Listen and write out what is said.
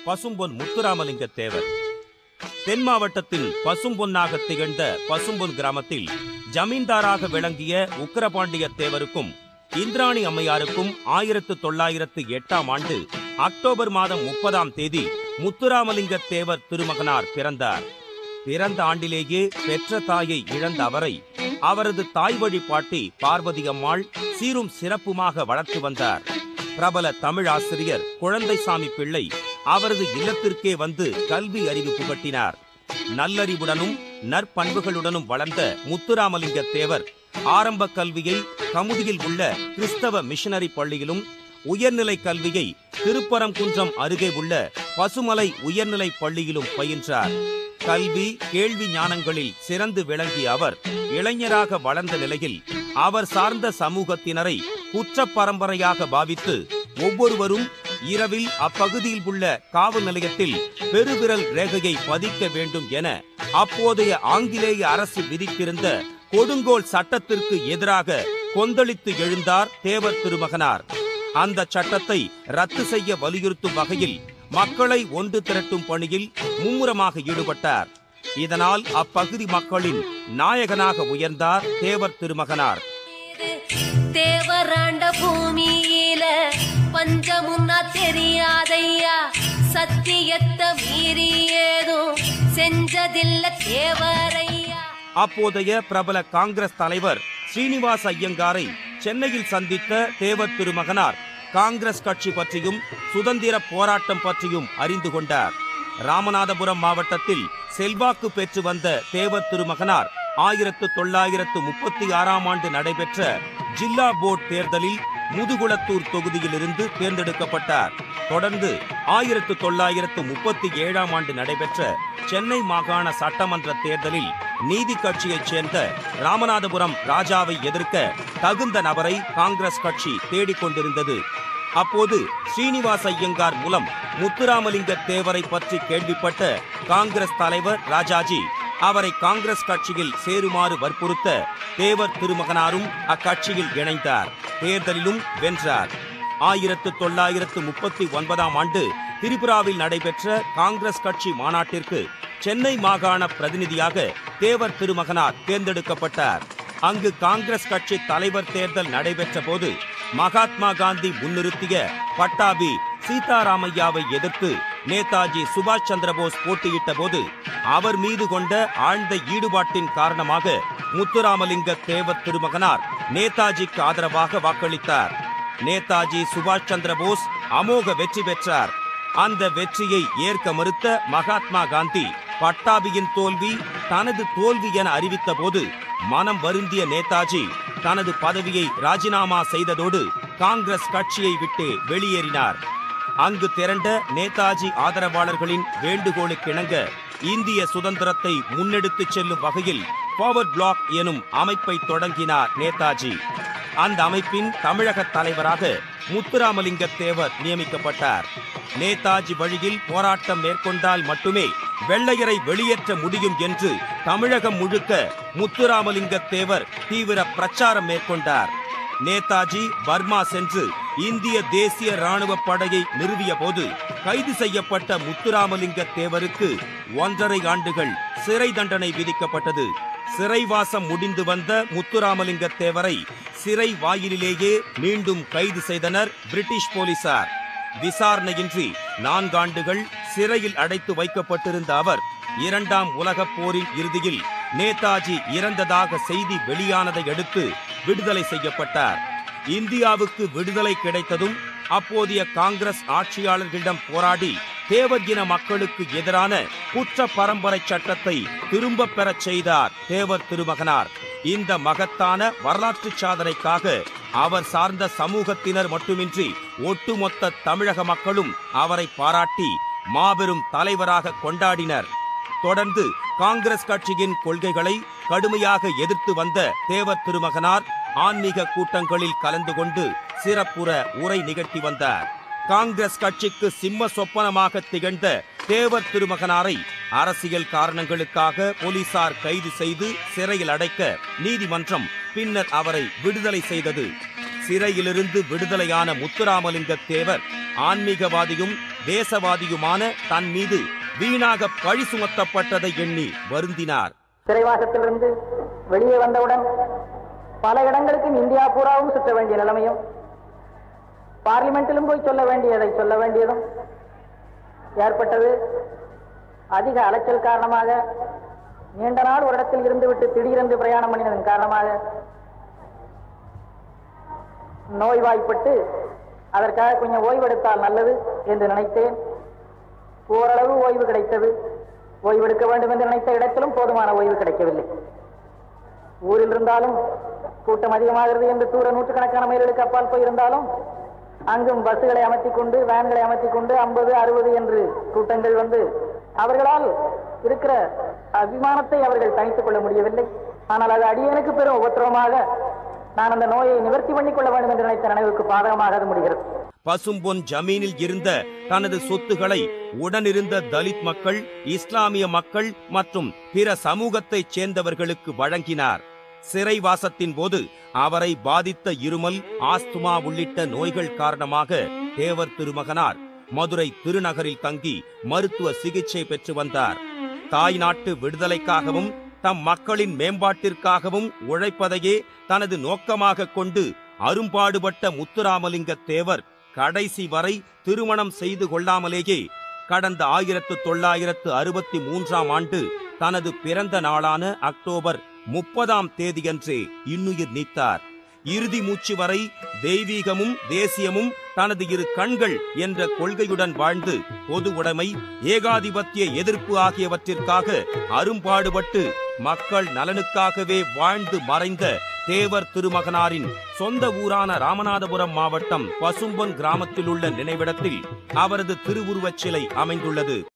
பசும்பொன் முத்துராமலிங்க தேவர் தென் மாவட்டத்தில் பசும்பொன்னாக திகழ்ந்த பசும்பொன் கிராமத்தில் ஜமீன்தாராக விளங்கிய உக்கிரபாண்டிய தேவருக்கும் இந்திராணி அம்மையாருக்கும் ஆயிரத்து தொள்ளாயிரத்து எட்டாம் ஆண்டு அக்டோபர் மாதம் முப்பதாம் தேதி முத்துராமலிங்க தேவர் திருமகனார் பிறந்தார் பிறந்த ஆண்டிலேயே பெற்ற தாயை இழந்த அவரை அவரது தாய் வழி பாட்டி பார்வதி அம்மாள் சீரும் சிறப்புமாக வளர்த்து வந்தார் பிரபல தமிழ் ஆசிரியர் குழந்தைசாமி பிள்ளை அவரது இல்லத்திற்கே வந்து கல்வி அறிவு புகட்டினார் நல்லறிவுடனும் நற்பண்புகளுடனும் வளர்ந்த முத்துராமலிங்க தேவர் ஆரம்ப கல்வியை கமுதியில் உள்ள கிறிஸ்தவ மிஷனரி பள்ளியிலும் உயர்நிலை கல்வியை திருப்பரங்குன்றம் அருகே உள்ள பசுமலை உயர்நிலை பள்ளியிலும் பயின்றார் கல்வி கேள்வி ஞானங்களில் சிறந்து விளங்கிய அவர் இளைஞராக வளர்ந்த நிலையில் அவர் சார்ந்த சமூகத்தினரை குற்ற பரம்பரையாக பாவித்து ஒவ்வொருவரும் இரவில் அப்பகுதியில் உள்ள காவல் நிலையத்தில் பெருவிரல் ரேகையை பதிக்க வேண்டும் என அப்போதைய ஆங்கிலேய அரசு விதித்திருந்த கொடுங்கோல் சட்டத்திற்கு எதிராக கொந்தளித்து எழுந்தார் தேவர் திருமகனார் அந்த சட்டத்தை ரத்து செய்ய வலியுறுத்தும் வகையில் மக்களை ஒன்று திரட்டும் பணியில் மும்முரமாக ஈடுபட்டார் இதனால் அப்பகுதி மக்களின் நாயகனாக உயர்ந்தார் தேவர் திருமகனார் தேவராண்ட பூமியில பஞ்சமுன்னா தெரியாதையா சத்தியத்தை மீறி ஏதும் செஞ்சதில்ல தேவரையா அப்போதைய பிரபல காங்கிரஸ் தலைவர் ஸ்ரீனிவாஸ் ஐயங்காரை சென்னையில் சந்தித்த தேவர் திருமகனார் காங்கிரஸ் கட்சி பற்றியும் சுதந்திர போராட்டம் பற்றியும் அறிந்து கொண்டார் ராமநாதபுரம் மாவட்டத்தில் செல்வாக்கு பெற்று வந்த தேவர் திருமகனார் ஆயிரத்து தொள்ளாயிரத்து முப்பத்தி ஆறாம் ஆண்டு நடைபெற்ற ஜில்லா போர்டு தேர்தலில் முதுகுளத்தூர் தொகுதியிலிருந்து தேர்ந்தெடுக்கப்பட்டார் தொடர்ந்து ஆயிரத்து தொள்ளாயிரத்து முப்பத்தி ஏழாம் ஆண்டு நடைபெற்ற சென்னை மாகாண சட்டமன்ற தேர்தலில் நீதி கட்சியைச் சேர்ந்த ராமநாதபுரம் ராஜாவை எதிர்க்க தகுந்த நபரை காங்கிரஸ் கட்சி தேடிக்கொண்டிருந்தது அப்போது ஸ்ரீனிவாச ஐயங்கார் மூலம் முத்துராமலிங்க தேவரை பற்றி கேள்விப்பட்ட காங்கிரஸ் தலைவர் ராஜாஜி அவரை காங்கிரஸ் கட்சியில் சேருமாறு வற்புறுத்த தேவர் திருமகனாரும் அக்கட்சியில் இணைந்தார் தேர்தலிலும் வென்றார் ஆயிரத்து தொள்ளாயிரத்து முப்பத்தி ஒன்பதாம் ஆண்டு திரிபுராவில் நடைபெற்ற காங்கிரஸ் கட்சி மாநாட்டிற்கு சென்னை மாகாண பிரதிநிதியாக தேவர் திருமகனார் தேர்ந்தெடுக்கப்பட்டார் அங்கு காங்கிரஸ் கட்சி தலைவர் தேர்தல் நடைபெற்ற போது மகாத்மா காந்தி முன்னிறுத்திய பட்டாபி சீதாராமையாவை எதிர்த்து நேதாஜி சுபாஷ் சந்திரபோஸ் போட்டியிட்ட போது அவர் மீது கொண்ட ஆழ்ந்த ஈடுபாட்டின் காரணமாக முத்துராமலிங்க தேவர் திருமகனார் நேதாஜிக்கு ஆதரவாக வாக்களித்தார் நேதாஜி சுபாஷ் சந்திரபோஸ் அமோக வெற்றி பெற்றார் அந்த வெற்றியை ஏற்க மறுத்த மகாத்மா காந்தி பட்டாபியின் தோல்வி தனது தோல்வி என அறிவித்த போது மனம் வருந்திய நேதாஜி தனது பதவியை ராஜினாமா செய்ததோடு காங்கிரஸ் கட்சியை விட்டு வெளியேறினார் அங்கு திரண்ட நேதாஜி ஆதரவாளர்களின் வேண்டுகோளுக்கிணங்க இந்திய சுதந்திரத்தை முன்னெடுத்துச் செல்லும் வகையில் ஃபார்வர்ட் பிளாக் எனும் அமைப்பை தொடங்கினார் நேதாஜி அந்த அமைப்பின் தமிழக தலைவராக முத்துராமலிங்க தேவர் நியமிக்கப்பட்டார் நேதாஜி வழியில் போராட்டம் மேற்கொண்டால் மட்டுமே வெள்ளையரை வெளியேற்ற முடியும் என்று தமிழகம் முழுக்க முத்துராமலிங்க தேவர் தீவிர பிரச்சாரம் மேற்கொண்டார் நேதாஜி பர்மா சென்று இந்திய தேசிய ராணுவ படையை நிறுவிய போது கைது செய்யப்பட்ட முத்துராமலிங்க தேவருக்கு ஒன்றரை ஆண்டுகள் சிறை தண்டனை விதிக்கப்பட்டது சிறைவாசம் முடிந்து வந்த முத்துராமலிங்க தேவரை சிறை வாயிலிலேயே மீண்டும் கைது செய்தனர் பிரிட்டிஷ் போலீசார் விசாரணையின்றி நான்காண்டுகள் சிறையில் அடைத்து வைக்கப்பட்டிருந்த அவர் இரண்டாம் உலகப் போரின் இறுதியில் நேதாஜி இறந்ததாக செய்தி வெளியானதை அடுத்து விடுதலை செய்யப்பட்டார் இந்தியாவுக்கு விடுதலை கிடைத்ததும் அப்போதைய காங்கிரஸ் ஆட்சியாளர்களிடம் போராடி தேவர் இன மக்களுக்கு எதிரான குற்ற பரம்பரை சட்டத்தை திரும்பப் பெறச் செய்தார் தேவர் திருமகனார் இந்த மகத்தான வரலாற்று சாதனைக்காக அவர் சார்ந்த சமூகத்தினர் மட்டுமின்றி ஒட்டுமொத்த தமிழக மக்களும் அவரை பாராட்டி மாபெரும் தலைவராக கொண்டாடினர் தொடர்ந்து காங்கிரஸ் கட்சியின் கொள்கைகளை கடுமையாக எதிர்த்து வந்த தேவர் திருமகனார் ஆன்மீக கூட்டங்களில் கலந்து கொண்டு சிறப்புற உரை நிகழ்த்தி வந்தார் காங்கிரஸ் கட்சிக்கு சிம்ம சொப்பனமாக திகழ்ந்த தேவர் திருமகனாரை அரசியல் காரணங்களுக்காக போலீசார் கைது செய்து சிறையில் அடைக்க நீதிமன்றம் பின்னர் அவரை விடுதலை செய்தது சிறையிலிருந்து விடுதலையான முத்துராமலிங்க தேவர் ஆன்மீகவாதியும் தேசவாதியுமான தன் மீது வீணாக பழி சுமத்தப்பட்டதை எண்ணி வருந்தினார் சிறைவாசத்திலிருந்து வெளியே வந்தவுடன் பல இடங்களுக்கும் இந்தியா பூராவும் சுற்ற வேண்டிய நிலைமையும் பார்லிமெண்டிலும் போய் சொல்ல வேண்டியதை சொல்ல வேண்டியதும் ஏற்பட்டது அதிக அலைச்சல் காரணமாக நீண்ட நாள் ஒரு இடத்தில் இருந்துவிட்டு திடீரென்று பிரயாணம் பண்ணினதன் காரணமாக நோய்வாய்ப்பட்டு அதற்காக கொஞ்சம் ஓய்வெடுத்தால் நல்லது என்று நினைத்தேன் ஓரளவு ஓய்வு கிடைத்தது ஓய்வெடுக்க வேண்டும் என்று நினைத்த இடத்திலும் போதுமான ஓய்வு கிடைக்கவில்லை ஊரில் இருந்தாலும் கூட்டம் அதிகமாகிறது என்று தூர நூற்றுக்கணக்கான மைல்களுக்கு அப்பால் போயிருந்தாலும் அங்கும் பஸ்ஸுகளை அமைத்துக் கொண்டு வேன்களை அமைத்துக் கொண்டு ஐம்பது அறுபது என்று கூட்டங்கள் வந்து அவர்களால் இருக்கிற அபிமானத்தை அவர்கள் தணித்துக் கொள்ள முடியவில்லை ஆனால் அது அடியனுக்கு பெரும் உபத்திரவமாக நான் அந்த நோயை நிவர்த்தி பண்ணிக் கொள்ள வேண்டும் என்று நினைத்த நினைவுக்கு பாதகமாக அது முடிகிறது பசும்பொன் ஜமீனில் இருந்த தனது சொத்துக்களை உடனிருந்த தலித் மக்கள் இஸ்லாமிய மக்கள் மற்றும் பிற சமூகத்தைச் சேர்ந்தவர்களுக்கு வழங்கினார் சிறைவாசத்தின் போது அவரை பாதித்த இருமல் ஆஸ்துமா உள்ளிட்ட நோய்கள் காரணமாக தேவர் திருமகனார் மதுரை திருநகரில் தங்கி மருத்துவ சிகிச்சை பெற்று வந்தார் தாய் நாட்டு விடுதலைக்காகவும் தம் மக்களின் மேம்பாட்டிற்காகவும் உழைப்பதையே தனது நோக்கமாக கொண்டு அரும்பாடுபட்ட முத்துராமலிங்க தேவர் கடைசி வரை திருமணம் செய்து கொள்ளாமலேயே கடந்த ஆயிரத்து தொள்ளாயிரத்து அறுபத்தி மூன்றாம் ஆண்டு தனது பிறந்த நாளான அக்டோபர் முப்பதாம் தேதியன்றே இன்னுயிர் நீத்தார் இறுதி மூச்சு வரை தெய்வீகமும் தேசியமும் தனது இரு கண்கள் என்ற கொள்கையுடன் வாழ்ந்து பொது உடைமை ஏகாதிபத்திய எதிர்ப்பு ஆகியவற்றிற்காக அரும்பாடுபட்டு மக்கள் நலனுக்காகவே வாழ்ந்து மறைந்த தேவர் திருமகனாரின் சொந்த ஊரான ராமநாதபுரம் மாவட்டம் பசும்பொன் கிராமத்தில் உள்ள நினைவிடத்தில் அவரது திருவுருவச் சிலை அமைந்துள்ளது